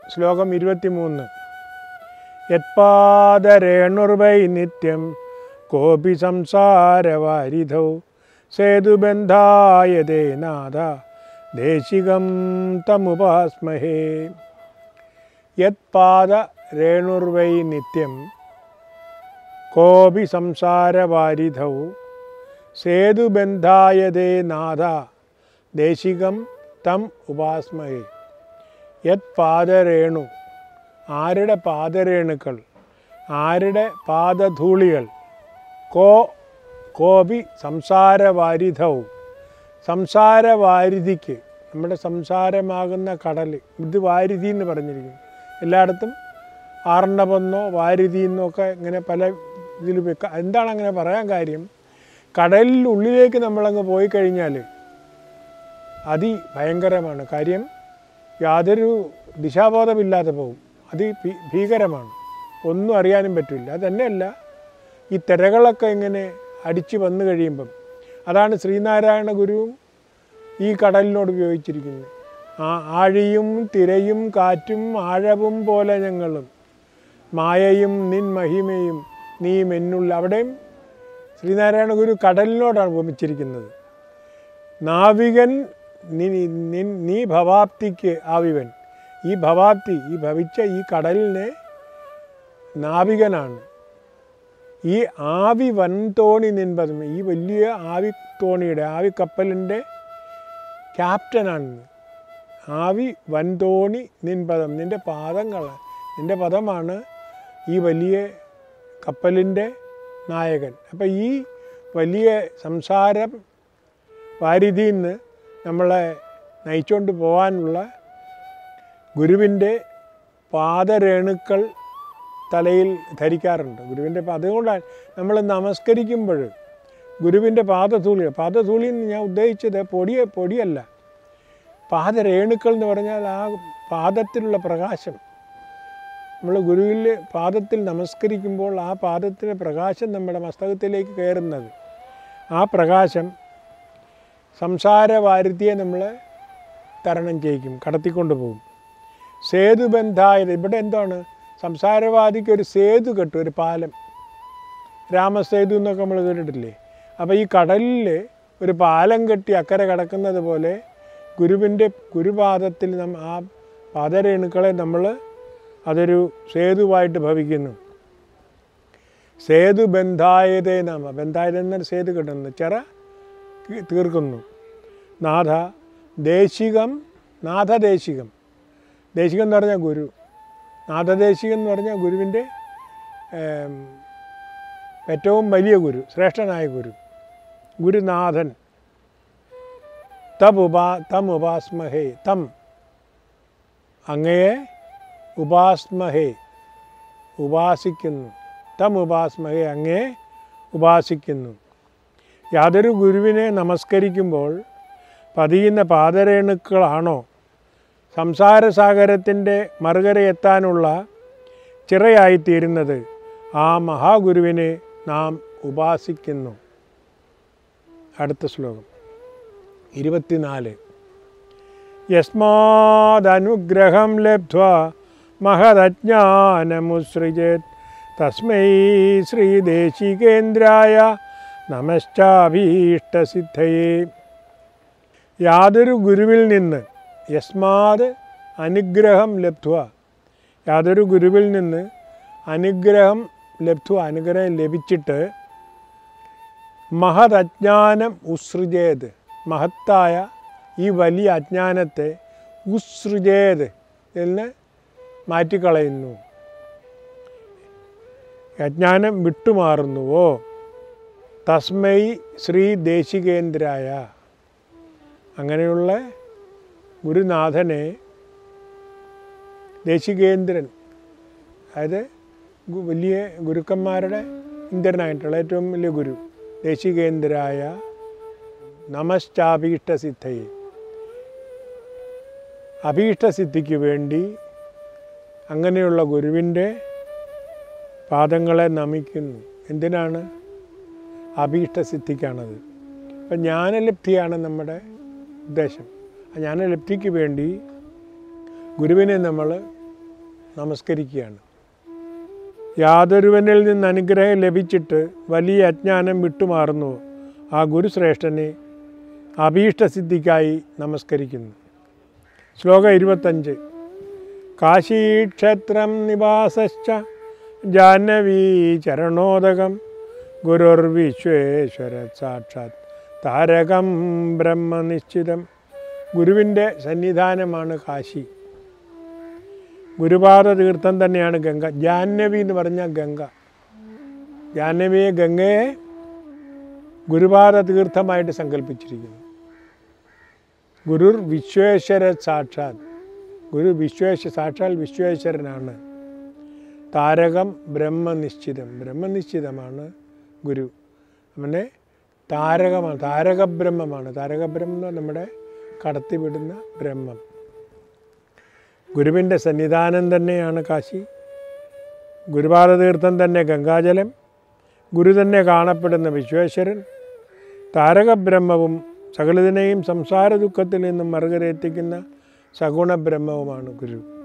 ശ്ലോകം ഇരുപത്തിമൂന്ന് യത്പാദരേണുർവൈ നിത്യം കോപി സംസാരവാരിധൗ സേതുബന്ധായതേ നാഥ ദേശികം തമുപാസ്മഹേ യത്പാദ രേണുർവൈ നിത്യം കോപി സംസാരവാരിധൗ സേതുബന്ധായതേ നാഥ ദേശികം തം ഉപാസ്മഹേ യത് പാദരേണു ആരുടെ പാദരേണുക്കൾ ആരുടെ പാദധൂളികൾ കോ കോപി സംസാരവാരിധൗ സംസാരവാരിധിക്ക് നമ്മുടെ സംസാരമാകുന്ന കടൽ ഇത് വാരിധി എന്ന് പറഞ്ഞിരിക്കുന്നു എല്ലായിടത്തും ആർണവെന്നോ വാരിധി എന്നോ ഒക്കെ ഇങ്ങനെ പല ഇതിൽ വെക്ക എന്താണ് അങ്ങനെ പറയാൻ കാര്യം കടലിൽ ഉള്ളിലേക്ക് നമ്മളങ്ങ് പോയി കഴിഞ്ഞാൽ അതി ഭയങ്കരമാണ് കാര്യം യാതൊരു ദിശാബോധമില്ലാതെ പോകും അതി ഭീ- ഭീകരമാണ് ഒന്നും അറിയാനും പറ്റില്ല അത് തന്നെയല്ല ഈ തിരകളൊക്കെ ഇങ്ങനെ അടിച്ചു വന്നു കഴിയുമ്പം അതാണ് ശ്രീനാരായണ ഗുരുവും ഈ കടലിനോട് ഉപയോഗിച്ചിരിക്കുന്നത് ആ ആഴിയും തിരയും കാറ്റും ആഴവും പോലെ ഞങ്ങളും മായയും നിൻ മഹിമയും നീ മെന്നുള്ള അവിടെയും ശ്രീനാരായണ ഗുരു കടലിനോടാണ് ഉപമിച്ചിരിക്കുന്നത് നാവികൻ നീ നിൻ നീ ഭവാപ്തിക്ക് ആവിവൻ ഈ ഭവാപ്തി ഈ ഭവിച്ച ഈ കടലിനെ നാവികനാണ് ഈ ആവി വൻതോണി നിൻപദം ഈ വലിയ ആവി തോണിയുടെ ആവി കപ്പലിൻ്റെ ക്യാപ്റ്റനാണ് ആവി വൻതോണി നിൻപദം നിൻ്റെ പാദങ്ങൾ നിൻ്റെ പദമാണ് ഈ വലിയ കപ്പലിൻ്റെ നായകൻ അപ്പം ഈ വലിയ സംസാരം വാരിധിയിൽ നിന്ന് നമ്മളെ നയിച്ചുകൊണ്ട് പോകാനുള്ള ഗുരുവിൻ്റെ പാദരേണുക്കൾ തലയിൽ ധരിക്കാറുണ്ട് ഗുരുവിൻ്റെ പാ- അതുകൊണ്ടാണ് നമ്മൾ നമസ്കരിക്കുമ്പോൾ ഗുരുവിൻ്റെ പാദധൂളി പാദധൂളി എന്ന് ഞാൻ ഉദ്ദേശിച്ചത് പൊടിയ പൊടിയല്ല പാദരേണുക്കൾ എന്ന് പറഞ്ഞാൽ ആ പാദത്തിലുള്ള പ്രകാശം നമ്മൾ ഗുരുവിൽ പാദത്തിൽ നമസ്കരിക്കുമ്പോൾ ആ പാദത്തിൻ്റെ പ്രകാശം നമ്മുടെ മസ്തകത്തിലേക്ക് കയറുന്നത് ആ പ്രകാശം സംസാരവാരുതിയെ നമ്മൾ തരണം ചെയ്യിക്കും കടത്തിക്കൊണ്ട് പോകും സേതുബന്ധായത് ഇവിടെ എന്താണ് സംസാരവാദിക്ക് ഒരു സേതു കെട്ടും ഒരു പാലം രാമസേതു എന്നൊക്കെ നമ്മൾ കേട്ടിട്ടില്ലേ അപ്പോൾ ഈ കടലിൽ ഒരു പാലം കെട്ടി അക്കരെ കിടക്കുന്നത് പോലെ ഗുരുവിൻ്റെ ഗുരുപാദത്തിൽ നം ആ പാദരേണുക്കളെ നമ്മൾ അതൊരു സേതുവായിട്ട് ഭവിക്കുന്നു സേതു ബന്ധായതേ നാമ ബന്ധായത് എന്നൊരു സേതു കിട്ടുന്നു ചിറ കി- തീർക്കുന്നു നാഥ ദേശികം നാഥദേശികം ദേശികം എന്ന് പറഞ്ഞാൽ ഗുരു നാഥദേശികം എന്ന് പറഞ്ഞാൽ ഗുരുവിൻ്റെ ഏം, ഏറ്റവും വലിയ ഗുരു ശ്രേഷ്ഠനായ ഗുരു ഗുരുനാഥൻ തം ഉപാ തം ഉപാസ്മഹേ തം അങ്ങയെ ഉപാസ്മഹേ ഉപാസിക്കുന്നു തം ഉപാസ്മഹേ അങ്ങയെ ഉപാസിക്കുന്നു യാതൊരു ഗുരുവിനെ നമസ്കരിക്കുമ്പോൾ പതിയുന്ന പാദരേണുക്കളാണോ സംസാരസാഗരത്തിൻ്റെ മറുകരയെത്താനുള്ള ചിറയായിത്തീരുന്നത് ആ മഹാഗുരുവിനെ നാം ഉപാസിക്കുന്നു അടുത്ത ശ്ലോകം ഇരുപത്തിനാല് യസ്മാദനുഗ്രഹം ലബ്ധ്വ മഹദജ്ഞാനമുസൃജത് തസ്മൈ ശ്രീദേശികേന്ദ്രായ നമശ്ചാഭീഷ്ടസിദ്ധയേ യാതൊരു ഗുരുവിൽ നിന്ന് യസ്മാത് അനുഗ്രഹം ലബ്ധ്വ യാതൊരു ഗുരുവിൽ നിന്ന് അനുഗ്രഹം ലബ്ധ്വ അനുഗ്രഹം ലഭിച്ചിട്ട് മഹദജ്ഞാനം ഉസൃജേത് മഹത്തായ ഈ വലിയ അജ്ഞാനത്തെ ഉസൃജേത് എന്ന് മാറ്റിക്കളയുന്നു അജ്ഞാനം വിട്ടുമാറുന്നുവോ തസ്മൈ ശ്രീ ദേശികേന്ദ്രായ അങ്ങനെയുള്ള ഗുരുനാഥനെ ദേശികേന്ദ്രൻ അതായത് ഗു- വലിയ ഗുരുക്കന്മാരുടെ ഇന്ദ്രനായിട്ടുള്ള ഏറ്റവും വലിയ ഗുരു ദേശികേന്ദ്രായ നമശ്ചാഭീഷ്ടസിദ്ധയെ അഭീഷ്ടസിദ്ധിക്ക് വേണ്ടി അങ്ങനെയുള്ള ഗുരുവിൻ്റെ പാദങ്ങളെ നമിക്കുന്നു എന്തിനാണ് അഭീഷ്ടസിദ്ധിക്കാണത് അപ്പം ജ്ഞാനലബ്ധിയാണ് നമ്മുടെ ഉദ്ദേശം ആ ജ്ഞാനലബ്ധിക്ക് വേണ്ടി ഗുരുവിനെ നമ്മൾ നമസ്കരിക്കുകയാണ് യാതൊരുവനിൽ നിന്ന് അനുഗ്രഹം ലഭിച്ചിട്ട് വലിയ അജ്ഞാനം വിട്ടുമാറുന്നു ആ ഗുരുശ്രേഷ്ഠനെ അഭീഷ്ടസിദ്ധിക്കായി നമസ്കരിക്കുന്നു ശ്ലോകം ഇരുപത്തഞ്ച് കാശീക്ഷേത്രം നിവാസശ്ച ജാഹ്നവീ ചരണോദകം ഗുരുർവിശ്വേശ്വര സാക്ഷാത് താരകം ബ്രഹ്മനിശ്ചിതം ഗുരുവിൻ്റെ സന്നിധാനമാണ് കാശി ഗുരുപാദ തീർത്ഥം തന്നെയാണ് ഗംഗ ജാഹ്നവി എന്ന് പറഞ്ഞാൽ ഗംഗ ജാഹ്നവിയെ ഗംഗയെ ഗുരുപാദ തീർത്ഥമായിട്ട് സങ്കല്പിച്ചിരിക്കുന്നു ഗുരുർ വിശ്വേശ്വര സാക്ഷാത് ഗുരു വിശ്വേശ്വ സാക്ഷാൽ വിശ്വേശ്വരനാണ് താരകം ബ്രഹ്മനിശ്ചിതം ബ്രഹ്മനിശ്ചിതമാണ് ഗുരു അവനെ താരകമാണ് താരകബ്രഹ്മമാണ് താരകബ്രഹ്മം എന്ന് പറഞ്ഞാൽ നമ്മുടെ കടത്തിവിടുന്ന ബ്രഹ്മം ഗുരുവിൻ്റെ സന്നിധാനം തന്നെയാണ് കാശി ഗുരുപാദതീർത്ഥം തന്നെ ഗംഗാജലം ഗുരു തന്നെ കാണപ്പെടുന്ന വിശ്വേശ്വരൻ താരകബ്രഹ്മവും സകലതിനെയും സംസാര ദുഃഖത്തിൽ നിന്നും മറുകരയെത്തിക്കുന്ന സഗുണബ്രഹ്മവുമാണ് ഗുരു